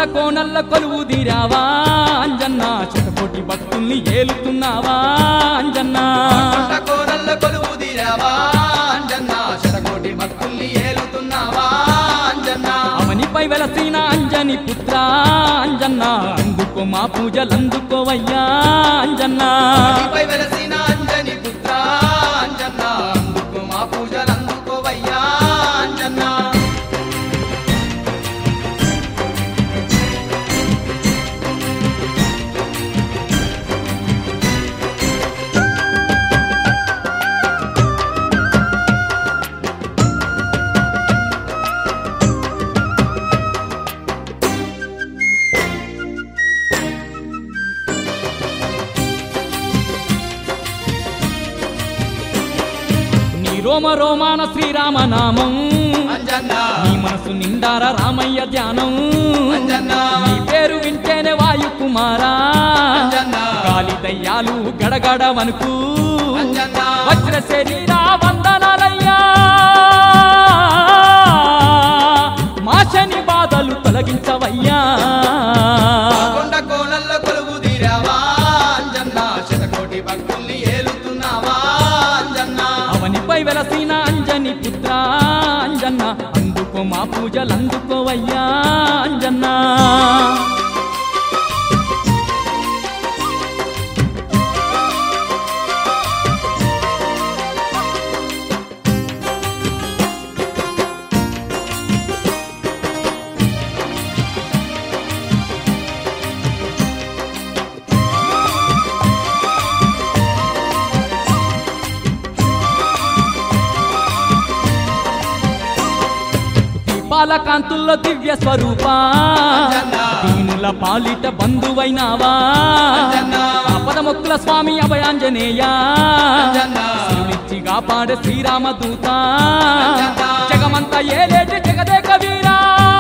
కోనల్ల కొలువు తీరావా అంజన్న చిటకోటి భక్తుల్ని ఏలుతున్నావా అంజన్న కొండ కోనల్ల కొలువు తీరావా అంజన్న శతకోటి భక్తుల్ని ఏలుతున్నావా అంజన్న అవనిపై వెలసిన అంజని పుత్ర అంజన్న అందుకో మా పూజలందుకోవయ్యా అంజన్న నీపై వెలసిన అంజని పుత్ర అంజన్న అందుకో మా పూజలు అందుకోవయ్యా అంజన్న నీ రోమ రోమాన శ్రీరామనామం అంజన్న నీ మనసు నిండార రామయ్య ధ్యానం అంజన్న నీ పేరు వింటేనే వాయు కుమారా అంజన్న గాలి దయ్యాలు గడగడ వనుకు అంజన్న వజ్ర శరీరా వందనాలయ్యా మా శని బాధలు తొలగించవయ్యా కొండ కోనల్ల కొలువు తీరావా అంజన్న శతకోటి భక్తుల్ని ఏలుతున్నావా అంజన్న అవనిపై వెలసిన అంజని పుత్ర అంజన్న అందుకో మా పూజలు అందుకోవయ్యా అంజన్న దీపాల కాంతుల్లో దివ్య స్వరూప అంజన్న. దీనుల పాలిట బంధువైనావా అంజన్న. ఆపద మొక్కుల స్వామి అభయాంజనేయ అంజన్న. శివునిచ్చి కాపాడే శ్రీరామ దూత అంజన్న. జగమంతా ఏలేటి జగదేక వీరా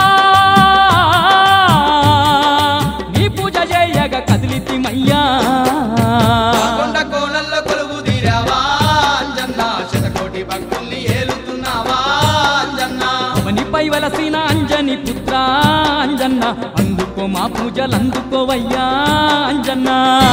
నీ పూజ చేయగ కదిలితిమయ్యా కొండ కోనల్ల కొలువు తీరావా అంజన్న శతకోటి భక్తుల్ని ఏలుతున్నావా అంజన్న అవనిపై వలసిన అంజని పుత్ర అంజన్న అందుకో మా పూజలు అందుకోవయ్యా అంజన్న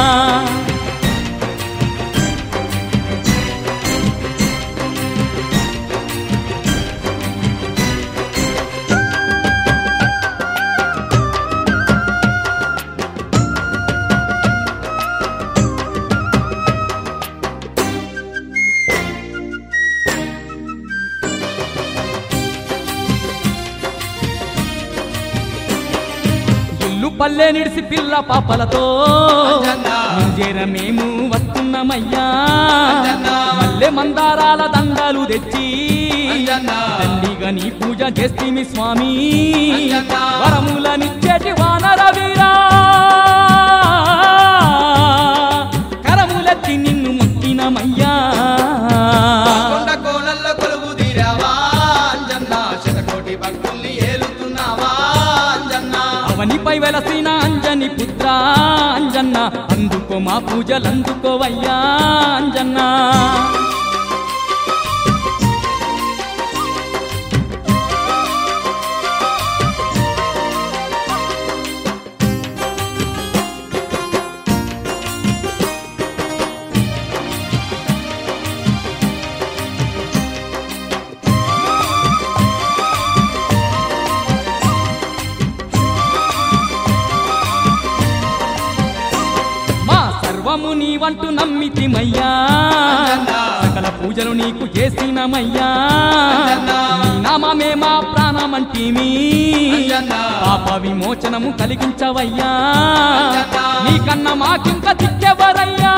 ఇల్లు పల్లె నిడిసి పిల్ల పాపలతో అంజన్న. ముంజేర మేము వస్తున్నామయ్యా అంజన్న. మల్లె మందారాల దండాలు తెచ్చి అంజన్న. దండిగా నీ పూజ చేస్తేమి స్వామి అంజన్న. వరములనిచ్చేటి వానర వీరా కరములెత్తి నిన్ను మొక్కినమయ్యా కొండ కోనల్ల కొలువు తీరావా అంజన్న శతకోటి భక్తుల్ని ఏలుతున్నావా అంజన్న అవనిపై వెలసిన అంజని పుత్ర అంజన్న అందుకో మా పూజలు అందుకోవయ్యా అంజన్న మా సర్వము నీవంటూ నమ్మితిమయ్యా అంజన్న. సకల పూజలు నీకు చేసినమయ్యా అంజన్న. నీ నామమే మా ప్రాణమంటిమి అంజన్న. పాప విమోచనము కలిగించవయ్యా అంజన్న. నీకన్న మాకింక దిక్కెవరయ్యా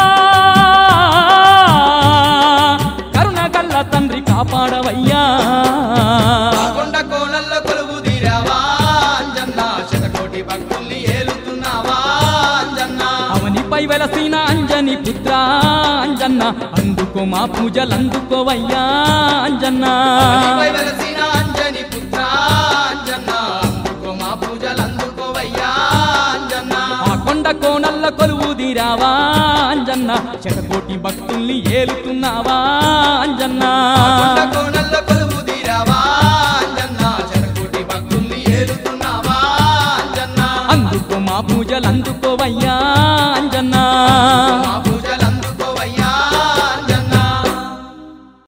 కరుణ గల్ల తండ్రి కాపాడవయ్యా కొండ కోనల్ల కొలువు తీరావా అంజన్న శతకోటి భక్తుల్ని ఏలుతున్నావా అంజన్న అవనిపై వెలసిన అంజని పుత్ర అంజన్న అందుకో మా పూజలు అందుకోవయ్యా అంజన్న నీపై వెలసిన అంజని పుత్ర అంజన్న అందుకో మా పూజలు అందుకోవయ్యా అంజన్న ఆ కొండ కోనల్ల కొలువు తీరావా అంజన్న శతకోటి భక్తుల్ని ఏలుతున్నావా అంజన్న కొండ కోనల్ల కొలువు తీరావా అంజన్న శతకోటి భక్తుల్ని ఏలుతున్నావా అంజన్న అందుకోవయ్యా